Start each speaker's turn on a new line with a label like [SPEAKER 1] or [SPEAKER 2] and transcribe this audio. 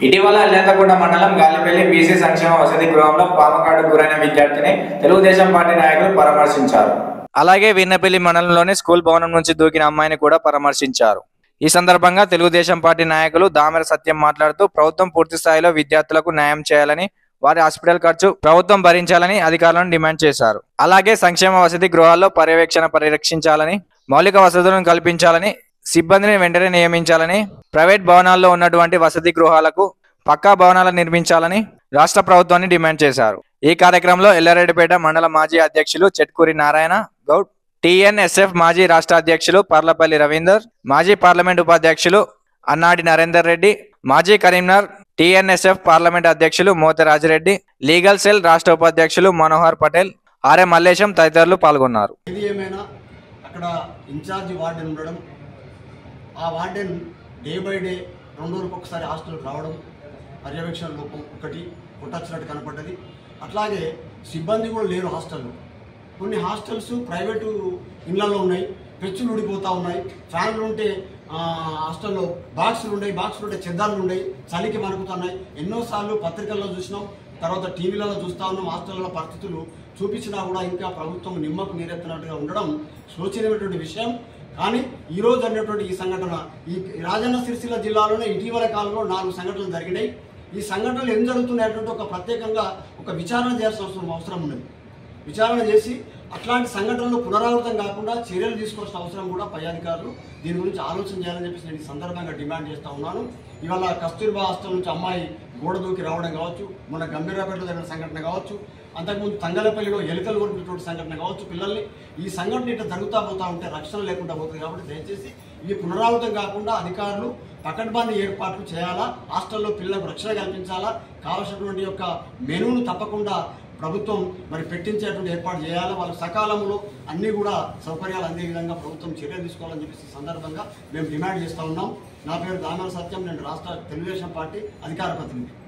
[SPEAKER 1] ఇటీవల అల్లెంతకుంట మండలం గాలిపల్లి బీసీ సంక్షేమ వసతి గృహంలో పామకాడు గురైన విద్యార్థిని తెలుగుదేశం పార్టీ నాయకులు పరామర్శించారు అలాగే వీర్నపల్లి మండలంలోని స్కూల్ భవనం నుంచి దూకిన అమ్మాయిని కూడా పరామర్శించారు ఈ సందర్భంగా తెలుగుదేశం పార్టీ నాయకులు దామెర సత్యం మాట్లాడుతూ ప్రభుత్వం పూర్తి స్థాయిలో విద్యార్థులకు న్యాయం చేయాలని వారి హాస్పిటల్ ఖర్చు ప్రభుత్వం భరించాలని అధికారులను డిమాండ్ చేశారు అలాగే సంక్షేమ వసతి గృహాల్లో పర్యవేక్షణ పరిరక్షించాలని మౌలిక వసతులను కల్పించాలని సిబ్బందిని వెంటనే నియమించాలని ప్రైవేట్ భవనాల్లో ఉన్నటువంటి వసతి గృహాలకు పక్కా భవనాలు నిర్మించాలని రాష్ట్ర ప్రభుత్వాన్ని డిమాండ్ చేశారు ఈ కార్యక్రమంలో ఎల్లారెడ్డిపేట మండల మాజీ అధ్యక్షులు చెట్కూరి నారాయణ గౌడ్ టిఎన్ఎస్ఎఫ్ మాజీ రాష్ట్ర అధ్యక్షులు పర్లపల్లి రవీందర్ మాజీ పార్లమెంట్ ఉపాధ్యక్షులు అన్నాడి నరేందర్ రెడ్డి మాజీ కరీంనగర్ టిఎన్ఎస్ఎఫ్ పార్లమెంట్ అధ్యక్షులు మోత రాజిరెడ్డి లీగల్ సెల్ రాష్ట్ర ఉపాధ్యక్షులు మనోహర్ పటేల్ ఆర్ఎం మల్లేశం తదితరులు పాల్గొన్నారు
[SPEAKER 2] ఏది ఏమైనా అక్కడ ఇన్ఛార్జి వార్డెన్ ఉండడం ఆ వార్డెన్ డే బై డే రెండు రోజులకు ఒకసారి హాస్టల్కి రావడం పర్యవేక్షణ లోపం ఒకటి కొట్టచ్చినట్టు కనపడ్డది అట్లాగే సిబ్బంది కూడా లేరు హాస్టల్లో కొన్ని హాస్టల్స్ ప్రైవేటు ఇళ్లలో ఉన్నాయి పెచ్చులు ఊడిపోతూ ఉన్నాయి ఫ్యాన్లు ఉంటే ఆ, హాస్టల్లో బాక్సులు ఉన్నాయి బాక్సులు ఉంటే చెద్దార్లు ఉన్నాయి చలికి మనుకుతున్నాయి ఎన్నోసార్లు పత్రికల్లో చూసినాం తర్వాత టీవీలలో చూస్తా ఉన్నాం హాస్టల్లో పరిస్థితులు చూపించినా కూడా ఇంకా ప్రభుత్వం నిమ్మకు నీరెత్తినట్టుగా ఉండడం శోచనీయమైనటువంటి విషయం కానీ ఈ రోజు అన్నటువంటి ఈ సంఘటన ఈ రాజన్న సిరిసిల్ల జిల్లాలోనే ఇటీవల కాలంలో నాలుగు సంఘటనలు జరిగినాయి ఈ సంఘటనలు ఏం జరుగుతున్నాయటువంటి ఒక ప్రత్యేకంగా ఒక విచారణ చేయాల్సిన అవసరం అవసరం ఉన్నది విచారణ చేసి అట్లాంటి సంఘటనలు పునరావృతం కాకుండా చర్యలు తీసుకోవాల్సిన అవసరం కూడా పై అధికారులు దీని గురించి ఆలోచన చేయాలని చెప్పేసి నేను ఈ సందర్భంగా డిమాండ్ చేస్తా ఉన్నాను ఇవాళ కస్తూర్బా హాస్టల్ నుంచి అమ్మాయి గోడ దూకి రావడం కావచ్చు మన గంభీరాపేటలో జరిగిన సంఘటన కావచ్చు అంతకుముందు తంగలపల్లిలో ఎలుకలు కొట్టినటువంటి సంఘటన కావచ్చు పిల్లల్ని ఈ సంఘటన ఇట్లా జరుగుతా పోతా ఉంటే రక్షణ లేకుండా పోతుంది కాబట్టి దయచేసి ఇవి పునరావృతం కాకుండా అధికారులు పకడ్బందీ ఏర్పాట్లు చేయాలా హాస్టల్లో పిల్లలకు రక్షణ కల్పించాలా కావాల్సినటువంటి యొక్క మెనూను తప్పకుండా ప్రభుత్వం మరి పెట్టించేటువంటి ఏర్పాటు చేయాలి వాళ్ళకి సకాలంలో అన్ని కూడా సౌకర్యాలు అందే విధంగా ప్రభుత్వం చర్యలు తీసుకోవాలని చెప్పేసి ఈ సందర్భంగా మేము డిమాండ్ చేస్తూ ఉన్నాం నా పేరు దామర సత్యం నేను రాష్ట్ర తెలుగుదేశం పార్టీ అధికార ప్రతినిధి